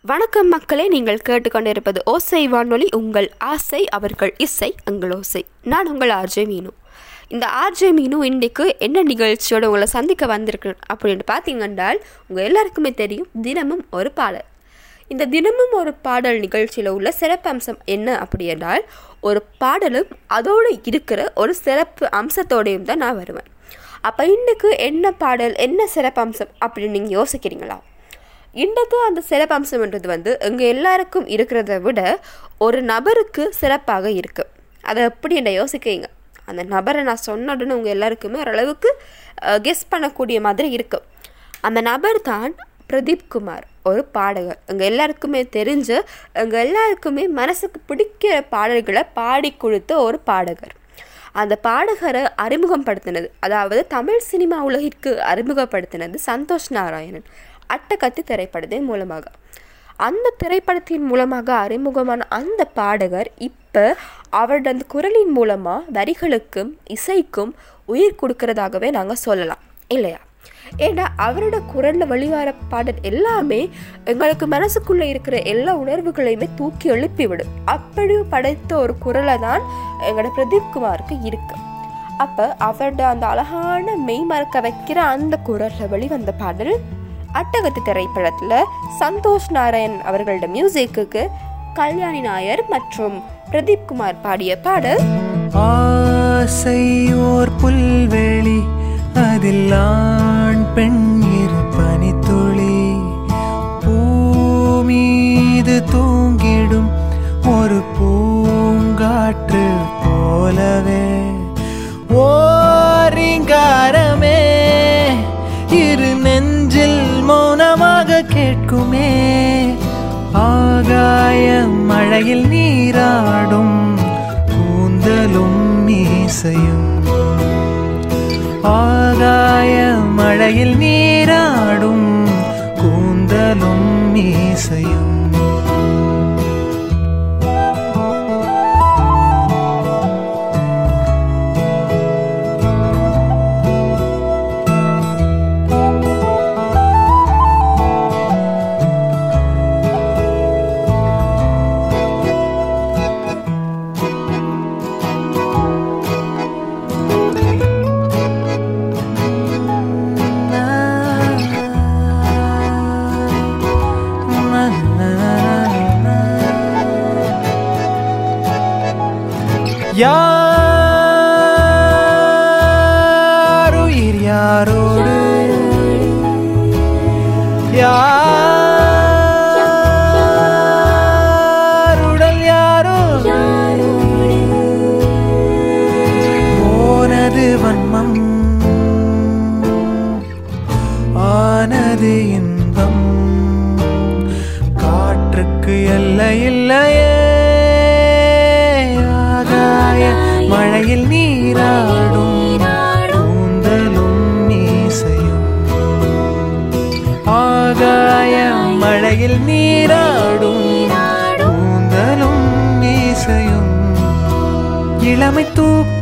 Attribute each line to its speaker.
Speaker 1: வணக்கம் மக்களே நீங்கள் கேட்டுக்கொண்டிருப்பது ஓசை வானொலி உங்கள் ஆசை அவர்கள் இசை எங்கள் ஓசை நான் உங்கள் ஆர்ஜே மீனு இந்த ஆர்ஜே மீனு இன்றைக்கு என்ன நிகழ்ச்சியோட உங்களை சந்திக்க வந்திருக்கேன் அப்படின்னு பார்த்தீங்கன்றால் உங்கள் எல்லாருக்குமே தெரியும் தினமும் ஒரு பாடல் இந்த தினமும் ஒரு பாடல் நிகழ்ச்சியில் உள்ள சிறப்பம்சம் என்ன அப்படி என்றால் ஒரு பாடலும் அதோடு இருக்கிற ஒரு சிறப்பு அம்சத்தோடையும் தான் நான் வருவேன் அப்போ இன்றைக்கு என்ன பாடல் என்ன சிறப்பம்சம் அப்படின்னு நீங்கள் யோசிக்கிறீங்களா இன்றைக்கு அந்த சிறப்பம்சம்ன்றது வந்து எங்கள் எல்லாருக்கும் இருக்கிறத விட ஒரு நபருக்கு சிறப்பாக இருக்குது அதை எப்படி என்ன யோசிக்கிறீங்க அந்த நபரை நான் சொன்ன உடனே உங்கள் எல்லாருக்குமே ஓரளவுக்கு கெஸ் பண்ணக்கூடிய மாதிரி இருக்கும் அந்த நபர் தான் பிரதீப் குமார் ஒரு பாடகர் எங்கள் எல்லாருக்குமே தெரிஞ்ச எங்கள் எல்லாருக்குமே மனசுக்கு பிடிக்கிற பாடல்களை பாடி கொடுத்த ஒரு பாடகர் அந்த பாடகரை அறிமுகப்படுத்தினது அதாவது தமிழ் சினிமா உலகிற்கு அறிமுகப்படுத்தினது சந்தோஷ் நாராயணன் அட்டகத்தி திரைப்படத்தின் மூலமாக அந்த திரைப்படத்தின் மூலமாக அறிமுகமான அந்த பாடகர் இப்போ அவரோட அந்த குரலின் மூலமாக வரிகளுக்கும் இசைக்கும் உயிர் கொடுக்கறதாகவே நாங்கள் சொல்லலாம் இல்லையா ஏன்னா அவரோட குரலில் வெளிவர பாடல் எல்லாமே எங்களுக்கு மனசுக்குள்ளே இருக்கிற எல்லா உணர்வுகளையுமே தூக்கி எழுப்பி விடும் அப்படி படைத்த ஒரு குரலை தான் எங்களோட பிரதீப் குமாருக்கு இருக்கு அப்போ அவரோட அந்த அழகான மெய் மறக்க வைக்கிற அந்த குரலில் வெளிவந்த பாடல் அட்டகத்து திரைப்படத்தில் சந்தோஷ் நாராயண் அவர்களோட மியூசிக்கு கல்யாணி நாயர் மற்றும் பிரதீப் குமார் பாடிய பாடல்
Speaker 2: ஆசை ஓர் புல்வெளி அதில் ஆண் பெண் இரு பனித்துளி பூமீது தூங்கிடும் ஒரு பூங்காற்று போலவே ஓரிங்காரமே இரு நெஞ்சில் மௌனமாக கேட்குமே ஆகாய மழையில் நீராடும் கூந்தலும் மீசையும் ஆகாய மழையில் நீராடும் கூந்தலும் மீசையும் யாருயிர் யாரோடு யாருடல் யாரோ போனது வன்மம் ஆனது இன்பம் காற்றுக்கு எல்லை இல்லையே ஆகாய மழையில் நீராடும் கூந்தலும் மீசையும் ஆகாய மழையில் நீராடும் கூந்தலும் மீசையும் இளமை தூக்க